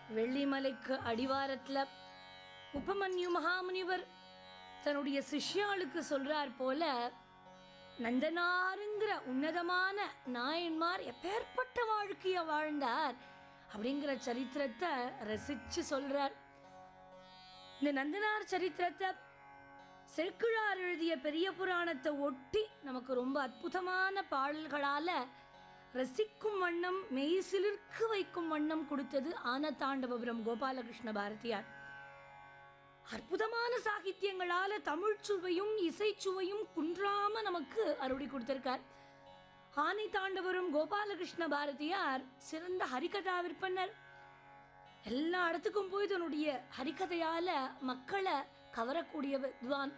வெள்ளிமலைக்கு அடிவாரத்துல உபமன்யு மகாமுனிவர் தன்னுடைய சிஷ்யாளுக்கு சொல்றார் போல நந்தனாருங்கிற உன்னதமான நாயன்மார் எப்பேற்பட்ட வாழ்க்கைய வாழ்ந்தார் அப்படிங்கிற சரித்திரத்தை ரசிச்சு சொல்றார் இந்த நந்தனார் சரித்திரத்தை செக்குழார் எழுதிய பெரிய புராணத்தை ஒட்டி நமக்கு ரொம்ப அற்புதமான பாடல்களால ரசிக்கும் வண்ணம் மெய்சிலிர்க்கு வைக்கும் வண்ணம் கொடுத்தது ஆனதாண்டவபுரம் கோபாலகிருஷ்ண பாரதியார் அற்புதமான சாகித்யங்களால தமிழ் சுவையும் இசைச்சுவையும் குன்றாம நமக்கு அருளி கொடுத்திருக்கார் ஆனை தாண்டவரும் கோபாலகிருஷ்ண பாரதியார் சிறந்த ஹரிகதா விற்பனர் எல்லா இடத்துக்கும் போய் தன்னுடைய ஹரிகதையால மக்களை கவரக்கூடிய வித்வான்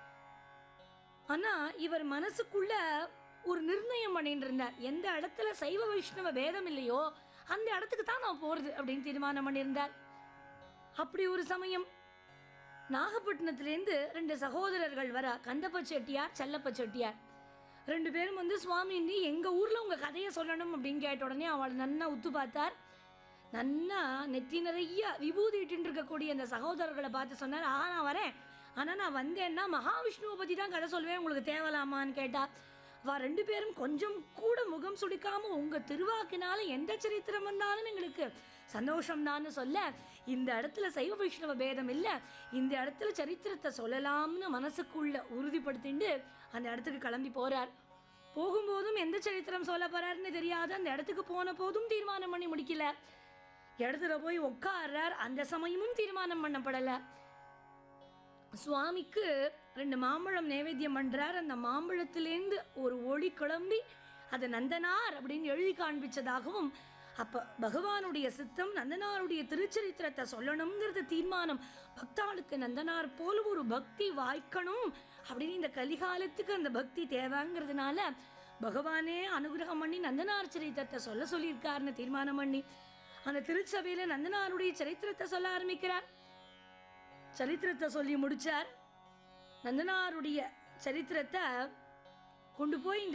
ஆனா இவர் மனசுக்குள்ள ஒரு நிர்ணயம் பண்ணிட்டு இருந்தார் எந்த இடத்துல சைவ வைஷ்ணவ பேதம் இல்லையோ அந்த இடத்துக்கு தான் நான் போறது அப்படின்னு தீர்மானம் பண்ணியிருந்தார் அப்படி ஒரு சமயம் நாகப்பட்டினத்திலேருந்து ரெண்டு சகோதரர்கள் வர கந்தப்ப செட்டியார் செல்லப்ப செட்டியார் ரெண்டு பேரும் வந்து சுவாமி நீ எங்க ஊர்ல உங்க கதையை சொல்லணும் அப்படின்னு கேட்ட உடனே அவள் நன்னா உத்து பார்த்தார் நன்னா நெத்தி நிறைய விபூதி இட்டு இருக்கக்கூடிய அந்த சகோதரர்களை பார்த்து சொன்னார் ஆ நான் வரேன் ஆனா நான் வந்தேன்னா மகாவிஷ்ணுவை பத்தி தான் கதை சொல்வேன் உங்களுக்கு தேவலாமான்னு கேட்டா வா ரெண்டு பேரும் கொஞ்சம் கூட முகம் சுடிக்காம உங்க திருவாக்கினால எந்த சரித்திரம் வந்தாலும் எங்களுக்கு சந்தோஷம் சொல்ல இந்த இடத்துல சைவ வைஷ்ணவ பேதம் இல்ல இந்த இடத்துல சரித்திரத்தை சொல்லலாம்னு மனசுக்குள்ள உறுதிப்படுத்திண்டு அந்த இடத்துக்கு கிளம்பி போறார் போகும்போதும் எந்த சரித்திரம் சொல்ல போறாருன்னு தெரியாது அந்த இடத்துக்கு போன போதும் தீர்மானம் பண்ணி முடிக்கல இடத்துல போய் உட்கார்றார் அந்த சமயமும் தீர்மானம் பண்ணப்படல சுவாமிக்கு ரெண்டு மாம்பழம் நைவேத்தியம் பண்றார் அந்த மாம்பழத்திலேருந்து ஒரு ஒளி கிளம்பி அது நந்தனார் அப்படின்னு எழுதி காண்பிச்சதாகவும் அப்ப பகவானுடைய சித்தம் நந்தனாருடைய திருச்சரித்திரத்தை சொல்லணுங்கிறது தீர்மானம் பக்தாளுக்கு நந்தனார் போல ஒரு பக்தி வாய்க்கணும் அப்படின்னு இந்த கலிகாலத்துக்கு அந்த பக்தி தேவைங்கிறதுனால பகவானே அனுகிரகம் பண்ணி நந்தனார் சரித்திரத்தை சொல்ல சொல்லியிருக்காருன்னு தீர்மானம் பண்ணி அந்த திருச்சபையில நந்தனாருடைய சரித்திரத்தை சொல்ல ஆரம்பிக்கிறார் சரித்திரத்தை சொல்லி முடிச்சார் நந்தனாருடைய சரித்திரத்தை கொண்டு போய் இந்த